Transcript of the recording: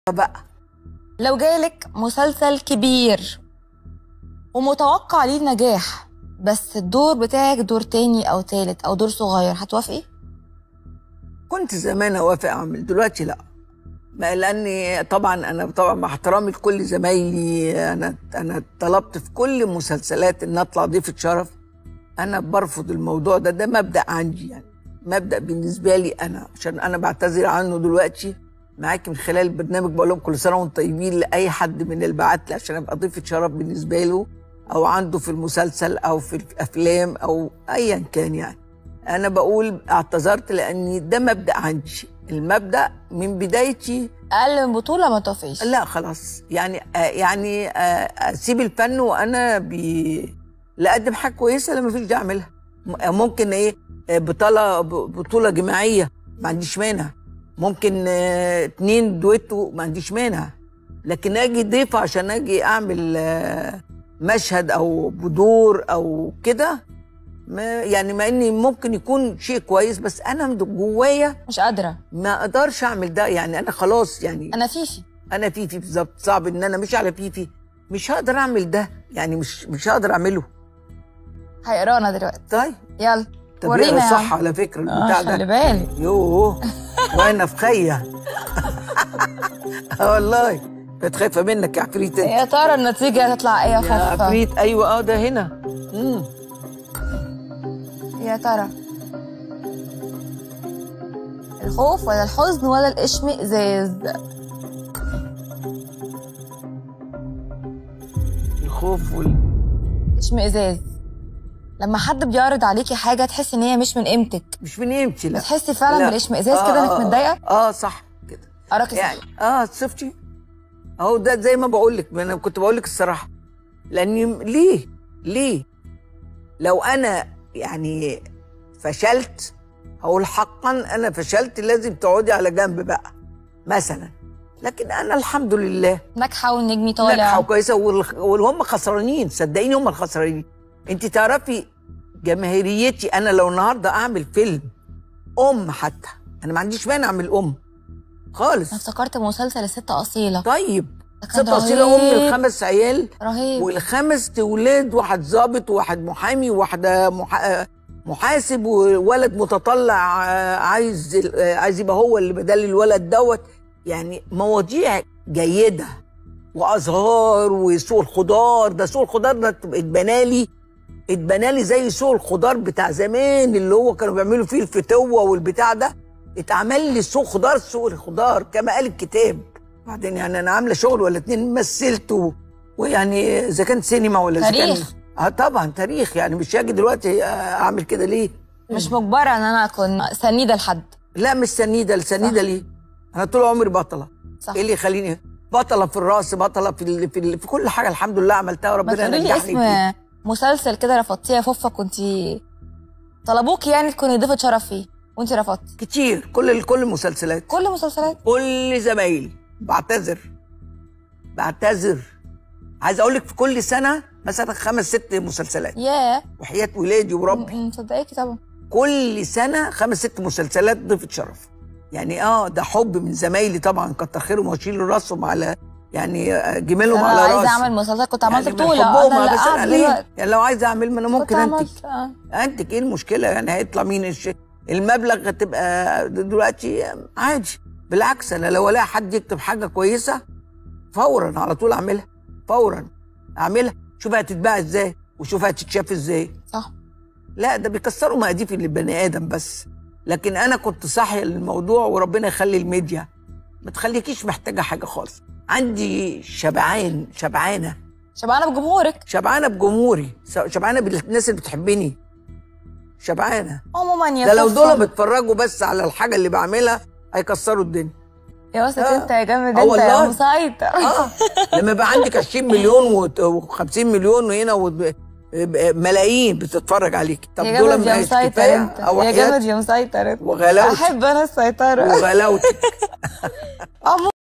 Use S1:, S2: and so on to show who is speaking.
S1: بقى
S2: لو جالك مسلسل كبير ومتوقع ليه النجاح بس الدور بتاعك دور تاني او تالت او دور صغير هتوافقي
S1: كنت زمان اوافق اعمل دلوقتي لا ما لاني طبعا انا طبعا مع احترامي لكل زمايلي انا انا طلبت في كل المسلسلات ان اطلع ضيفه شرف انا برفض الموضوع ده ده مبدا عندي يعني مبدا بالنسبه لي انا عشان انا بعتذر عنه دلوقتي معاكي من خلال البرنامج بقول لهم كل سنه وانتم طيبين لاي حد من اللي بعت لي عشان ابقى ضيفه شرف بالنسبه له او عنده في المسلسل او في الافلام او ايا كان يعني انا بقول اعتذرت لاني ده مبدا عندي المبدا من بدايتي
S2: اقل من بطوله ما توافقيش
S1: لا خلاص يعني آه يعني آه اسيب الفن وانا بي لا اقدم حاجه كويسه لما فيش داعي اعملها م- ممكن ايه آه، بطوله ب- بطوله جماعيه ما عنديش مانع ممكن آه، اتنين دويتو ما عنديش مانع لكن اجي ضيفه عشان اجي اعمل آه، مشهد او بدور او كده ما يعني مع اني ممكن يكون شيء كويس بس انا من جوايا
S2: مش قادره
S1: ما اقدرش اعمل ده يعني انا خلاص يعني
S2: انا فيفي
S1: انا فيفي بالظبط صعب ان انا مش على فيفي مش هقدر اعمل ده يعني مش مش هقدر اعمله
S2: هيقرانا دلوقتي
S1: طيب
S2: يلا
S1: طب
S2: ورينا
S1: يقرا
S2: يا
S1: صح
S2: عم.
S1: على فكره
S2: اه
S1: البتاع
S2: خلي
S1: ده
S2: بالك
S1: يوه وانا في خيه آه والله كنت خايفه منك يا عفريت انت
S2: يا ترى النتيجه هتطلع ايه يا
S1: يا
S2: فضفة
S1: عفريت ايوه اه ده هنا مم.
S2: يا ترى الخوف ولا الحزن ولا الاشمئزاز
S1: الخوف وال...
S2: اشمئزاز لما حد بيعرض عليكي حاجه تحسي ان هي مش من قيمتك
S1: مش من قيمتي لا
S2: بتحسي فعلا
S1: لا.
S2: بالاشمئزاز
S1: آه،
S2: كده
S1: آه،
S2: انك
S1: آه.
S2: متضايقه
S1: اه صح كده
S2: اراكي
S1: يعني
S2: صح
S1: اه شفتي اهو ده زي ما بقول لك انا كنت بقول لك الصراحه لاني ليه ليه لو انا يعني فشلت هقول حقا انا فشلت لازم تقعدي على جنب بقى مثلا لكن انا الحمد لله
S2: ناجحه والنجم
S1: ناجحه
S2: طالع
S1: وكويسه وال- وهم خسرانين صدقيني هم الخسرانين انت تعرفي جماهيريتي انا لو النهارده اعمل فيلم ام حتى انا ما عنديش مانع اعمل ام
S2: انا
S1: خالص
S2: افتكرت مسلسل الست اصيله
S1: طيب
S2: ده كان
S1: ست اصيله ام
S2: رهيب.
S1: الخمس عيال
S2: رهيب
S1: والخمس اولاد واحد ضابط وواحد محامي وواحده محا... محاسب وولد متطلع آه، عايز آه، عايز يبقى هو اللي بدل الولد دوت يعني مواضيع جيده وازهار وسوق الخضار ده سوق الخضار ده اتبنالي اتبنالي زي سوق الخضار بتاع زمان اللي هو كانوا بيعملوا فيه الفتوه والبتاع ده اتعمل لي سوق خضار سوق الخضار كما قال الكتاب بعدين يعني انا عامله شغل ولا اتنين مثلت و- ويعني اذا كان سينما ولا اذا كان
S2: تاريخ.
S1: اه طبعا تاريخ يعني مش هاجي دلوقتي آه، اعمل كده ليه؟
S2: مش مجبره ان انا اكون سنيده لحد
S1: لا مش سنيده سنيده ليه؟ انا طول عمري بطله
S2: صح
S1: ايه اللي يخليني بطله في الراس بطله في ال... في, ال... في كل حاجه الحمد لله عملتها
S2: ما
S1: وربنا
S2: تقولي لي
S1: نجحني فيه
S2: اسم مسلسل كده رفضتيه يا فوفا كنت طلبوكي يعني تكوني ضيفه شرف فيه وانت رفضتي
S1: كتير كل كل المسلسلات
S2: كل المسلسلات
S1: كل زمايلي بعتذر بعتذر عايز اقول لك في كل سنه مثلا خمس ست مسلسلات
S2: ياه
S1: وحياه ولادي وربي
S2: م- م- مصدقاكي طبعا
S1: كل سنه خمس ست مسلسلات ضيفه شرف يعني اه ده حب من زمايلي طبعا كتر خيرهم واشيل راسهم على يعني آه، جميلهم
S2: انا
S1: على
S2: عايزه
S1: راسي
S2: اعمل مسلسل كنت عملت
S1: يعني من
S2: بطوله
S1: حبهم
S2: انا اللي
S1: بس انا
S2: قاعد
S1: ليه
S2: دلوقتي
S1: يعني لو عايزه اعمل ما انا
S2: كنت
S1: ممكن انتج
S2: عملت آه.
S1: انتج ايه المشكله يعني هيطلع مين الش... المبلغ هتبقى دلوقتي عادي بالعكس انا لو الاقي حد يكتب حاجه كويسه فورا على طول اعملها فورا اعملها شوف هتتباع ازاي وشوف هتتشاف ازاي
S2: صح
S1: لا ده بيكسروا مقاديف البني ادم بس لكن انا كنت صاحيه للموضوع وربنا يخلي الميديا ما تخليكيش محتاجه حاجه خالص عندي شبعان شبعانه
S2: شبعانه بجمهورك
S1: شبعانه بجمهوري شبعانه بالناس اللي بتحبني شبعانه
S2: عموما يا
S1: ده لو
S2: فوفا.
S1: دول بيتفرجوا بس على الحاجه اللي بعملها هيكسروا الدنيا
S2: يا وسط
S1: آه.
S2: انت يا جامد
S1: آه
S2: انت يا
S1: والله.
S2: مسيطر
S1: اه لما يبقى عندك 20 مليون و50 مليون وهنا وب- ملايين بتتفرج عليك طب
S2: يا
S1: دول
S2: جامد يا
S1: مش
S2: مسيطر
S1: كفايه
S2: انت
S1: او
S2: يا
S1: حياتي
S2: جامد يا مسيطر انت
S1: وغلاوتك
S2: احب انا السيطره
S1: وغلاوتك
S2: عموما